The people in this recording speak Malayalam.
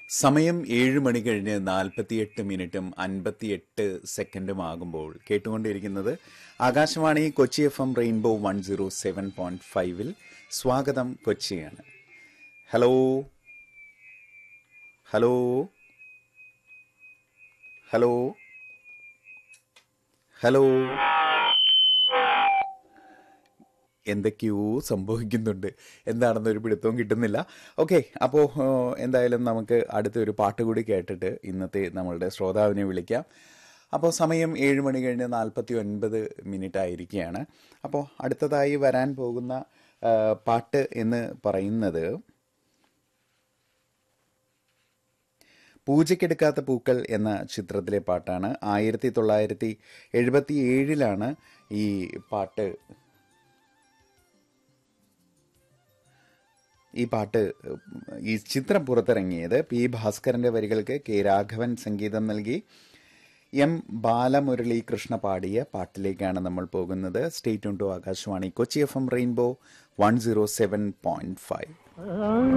സമയം ഏഴ് മണി കഴിഞ്ഞ് നാൽപ്പത്തിയെട്ട് മിനിറ്റും അൻപത്തിയെട്ട് സെക്കൻഡും ആകുമ്പോൾ കേട്ടുകൊണ്ടിരിക്കുന്നത് Akashvani Kochi F M rainbow one zero seven point ഫൈവിൽ സ്വാഗതം കൊച്ചിയാണ് ഹലോ ഹലോ ഹലോ ഹലോ എന്തൊക്കെയോ സംഭവിക്കുന്നുണ്ട് എന്താണെന്നൊരു പിടുത്തവും കിട്ടുന്നില്ല ഓക്കെ അപ്പോൾ എന്തായാലും നമുക്ക് അടുത്തൊരു പാട്ട് കൂടി കേട്ടിട്ട് ഇന്നത്തെ നമ്മളുടെ ശ്രോതാവിനെ വിളിക്കാം അപ്പോൾ സമയം ഏഴ് മണി കഴിഞ്ഞ് നാൽപ്പത്തി ഒൻപത് മിനിറ്റ് ആയിരിക്കുകയാണ് അപ്പോൾ അടുത്തതായി വരാൻ പോകുന്ന ആ, പാട്ട് എന്ന് പറയുന്നത് പൂജയ്ക്കെടുക്കാത്ത പൂക്കൾ എന്ന ചിത്രത്തിലെ പാട്ടാണ് ആയിരത്തി തൊള്ളായിരത്തി എഴുപത്തി ഏഴിലാണ് ഈ പാട്ട് ഈ പാട്ട് ഈ ചിത്രം പുറത്തിറങ്ങിയത് പി ഭാസ്കരന്റെ വരികൾക്ക് കെ രാഘവൻ സംഗീതം നൽകി എം ബാലമുരളി കൃഷ്ണ പാടിയ പാട്ടിലേക്കാണ് നമ്മൾ പോകുന്നത് സ്റ്റേറ്റ് ടു Akashvani Kochi F M rainbow one zero seven point five